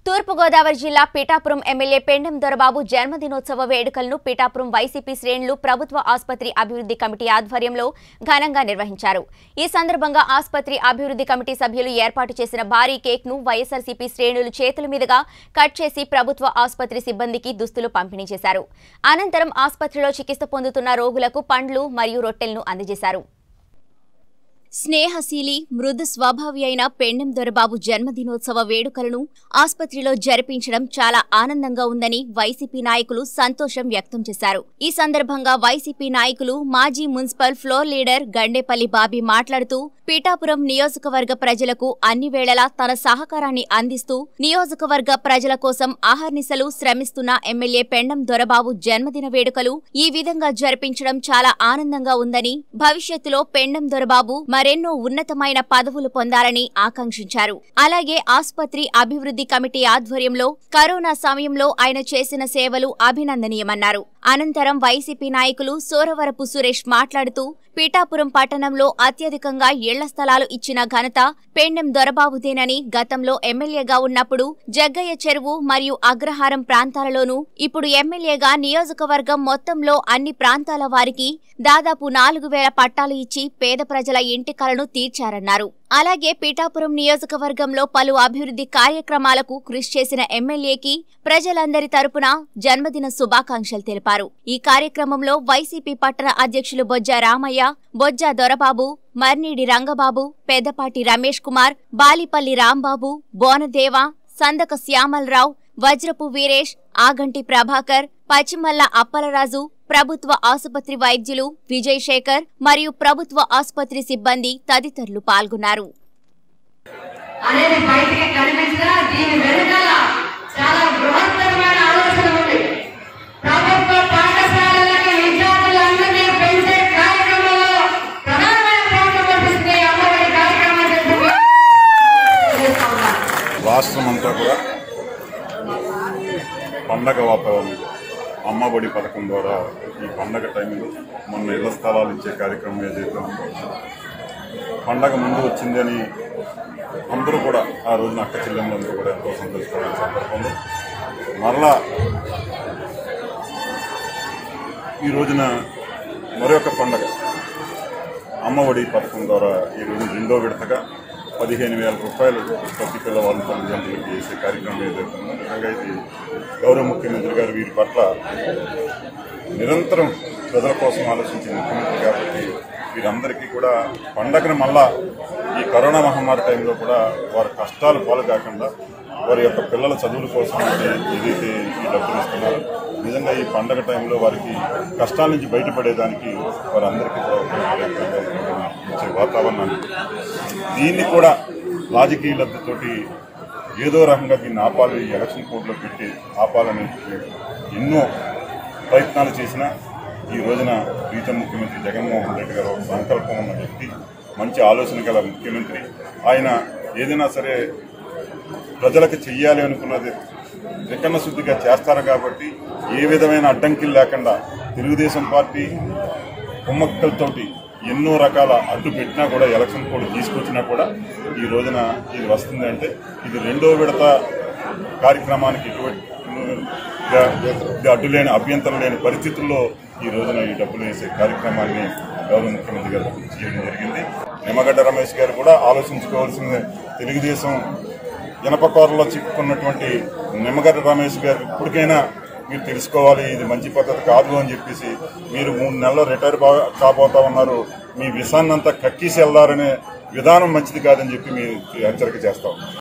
తూర్పుగోదావరి జిల్లా పీఠాపురం ఎమ్మెల్యే పెండెం దొరబాబు జన్మదినోత్సవ వేడుకలను పీఠాపురం వైసీపీ శ్రేణులు ప్రభుత్వ ఆసుపత్రి అభివృద్ధి కమిటీ ఆధ్వర్యంలో ఘనంగా నిర్వహించారు ఈ సందర్భంగా ఆసుపత్రి అభివృద్ధి కమిటీ సభ్యులు ఏర్పాటు చేసిన భారీ కేక్ ను వైఎస్ఆర్సీపీ శ్రేణులు చేతుల మీదుగా కట్ చేసి ప్రభుత్వ ఆసుపత్రి సిబ్బందికి దుస్తులు పంపిణీ చేశారు అనంతరం ఆసుపత్రిలో చికిత్స పొందుతున్న రోగులకు పండ్లు మరియు రొట్టెలను అందజేశారు స్నేహశీలి మృదు స్వభావి అయిన పెండెం దొరబాబు జన్మదినోత్సవ వేడుకలను ఆసుపత్రిలో జరిపించడం చాలా ఆనందంగా ఉందని వైసీపీ నాయకులు సంతోషం వ్యక్తం చేశారు ఈ సందర్భంగా వైసీపీ నాయకులు మాజీ municipal floor leader Gandepalli Bobby మాట్లాడుతూ పీఠాపురం నియోజకవర్గ ప్రజలకు అన్ని వేళలా తన సహకారాన్ని అందిస్తూ నియోజకవర్గ ప్రజల కోసం ఆహర్నిశలు శ్రమిస్తున్న ఎమ్మెల్యే పెండం దొరబాబు జన్మదిన వేడుకలు ఈ విధంగా జరిపించడం చాలా ఆనందంగా ఉందని భవిష్యత్తులో పెండం దొరబాబు మరెన్నో ఉన్నతమైన పదవులు పొందాలని ఆకాంక్షించారు అలాగే ఆసుపత్రి అభివృద్ధి కమిటీ ఆధ్వర్యంలో కరోనా సమయంలో ఆయన చేసిన సేవలు అభినందనీయమన్నారు అనంతరం వైసీపీ నాయకులు సోరవరపు సురేష్ మాట్లాడుతూ పీఠాపురం పట్టణంలో అత్యధికంగా ఇళ్ల స్థలాలు ఇచ్చిన ఘనత పెండెం దొరబాబుదేనని గతంలో ఎమ్మెల్యేగా ఉన్నప్పుడు జగ్గయ్య చెరువు మరియు అగ్రహారం ప్రాంతాలలోనూ ఇప్పుడు ఎమ్మెల్యేగా నియోజకవర్గం మొత్తంలో అన్ని ప్రాంతాల వారికి దాదాపు నాలుగు వేల పట్టాలు ఇచ్చి పేద ప్రజల ఇంటి కలను తీర్చారన్నారు అలాగే పీఠాపురం నియోజకవర్గంలో పలు అభివృద్ధి కార్యక్రమాలకు కృషి చేసిన ఎమ్మెల్యేకి ప్రజలందరి తరపున జన్మదిన శుభాకాంక్షలు తెలిపారు ఈ కార్యక్రమంలో వైసీపీ పట్టణ అధ్యక్షులు బొజ్జ రామయ్య బొజ్జ దొరబాబు మర్నీడి రంగబాబు పెద్దపాటి రమేష్ కుమార్ బాలిపల్లి రాంబాబు బోనదేవ సందక శ్యామలరావు వజ్రపు వీరేష్ ఆగంటి ప్రభాకర్ పచ్చిమల్ల అప్పలరాజు ప్రభుత్వ ఆసుపత్రి వైద్యులు విజయ్ శేఖర్ మరియు ప్రభుత్వ ఆసుపత్రి సిబ్బంది తదితరులు పాల్గొన్నారు అనేది బయటికి కనిపించినా దీని వెనుకాల చాలా బృహత్తరమైన ఆలోచన ఉంది ప్రభుత్వ పాఠశాలలకి విద్యార్థులందరినీ పెంచే కార్యక్రమంలో ప్రధానమైన పాత్ర పోషిస్తుంది ఈ అమ్మఒడి కార్యక్రమం చేస్తూ చేస్తా ఉన్నారు. రాష్ట్రం అంతా కూడా పండగ వాతావరణం అమ్మఒడి పథకం ద్వారా ఈ పండగ టైంలో మొన్న ఇళ్ల స్థలాలు ఇచ్చే కార్యక్రమం ఏదైతే ఉందో పండగ ముందు వచ్చిందని అందరూ కూడా ఆ రోజున అక్క చెల్లెమ్మలందరూ కూడా ఎంతో సంతోషపడిన సందర్భంలో మరలా ఈ రోజున మరొక పండగ అమ్మఒడి పథకం ద్వారా ఈ రోజు రెండో విడతగా పదిహేను వేల రూపాయలు ప్రతి పిల్లవాళ్ళ తల్లిదండ్రులకు చేసే కార్యక్రమం ఏదైతే ఉందో నిజంగా ఇది గౌరవ ముఖ్యమంత్రి గారు వీరి పట్ల నిరంతరం ప్రజల కోసం ఆలోచించే ముఖ్యమంత్రి కాబట్టి వీరందరికీ కూడా పండగను మళ్ళా ఈ కరోనా మహమ్మారి టైంలో కూడా వారి కష్టాలు పాలు కాకుండా వారి యొక్క పిల్లల చదువుల కోసం అయితే ఏదైతే ఈ డబ్బులు ఇస్తున్నారో నిజంగా ఈ పండగ టైంలో వారికి కష్టాల నుంచి బయటపడేదానికి వారందరికీ కూడా ఉపయోగపడే విధంగా ఇచ్చే వాతావరణాన్ని దీన్ని కూడా రాజకీయ లబ్ధితోటి ఏదో రకంగా దీన్ని ఆపాలి ఈ ఎలక్షన్ కోర్టులో పెట్టి ఆపాలని ఎన్నో ప్రయత్నాలు చేసినా ఈ రోజున ప్రీతం ముఖ్యమంత్రి జగన్మోహన్ రెడ్డి గారు ఒక సంకల్పం ఉన్న వ్యక్తి మంచి ఆలోచన గల ముఖ్యమంత్రి ఆయన ఏదైనా సరే ప్రజలకు చెయ్యాలి అనుకున్నది త్రికన్న శుద్ధిగా చేస్తారు కాబట్టి ఏ విధమైన అడ్డంకిలు లేకుండా తెలుగుదేశం పార్టీ కుమ్మక్కలతోటి ఎన్నో రకాల అడ్డు పెట్టినా కూడా ఎలక్షన్ కోడ్ తీసుకొచ్చినా కూడా ఈ రోజున ఇది వస్తుంది అంటే ఇది రెండో విడత కార్యక్రమానికి ఎటువంటి అడ్డు లేని అభ్యంతరం లేని పరిస్థితుల్లో ఈ రోజున ఈ డబ్బులు వేసే కార్యక్రమాన్ని గౌరవ ముఖ్యమంత్రి గారు చేయడం జరిగింది నిమ్మగడ్డ రమేష్ గారు కూడా ఆలోచించుకోవాల్సిన తెలుగుదేశం ఇనపకోరలో చిక్కుకున్నటువంటి నిమ్మగడ్డ రమేష్ గారు ఇప్పటికైనా మీరు తెలుసుకోవాలి ఇది మంచి పద్ధతి కాదు అని చెప్పేసి మీరు మూడు నెలలు రిటైర్ బా- కాబోతా ఉన్నారు మీ విషాన్నంతా కక్కేసి వెళ్లారనే విధానం మంచిది కాదని చెప్పి మీ హెచ్చరిక చేస్తాం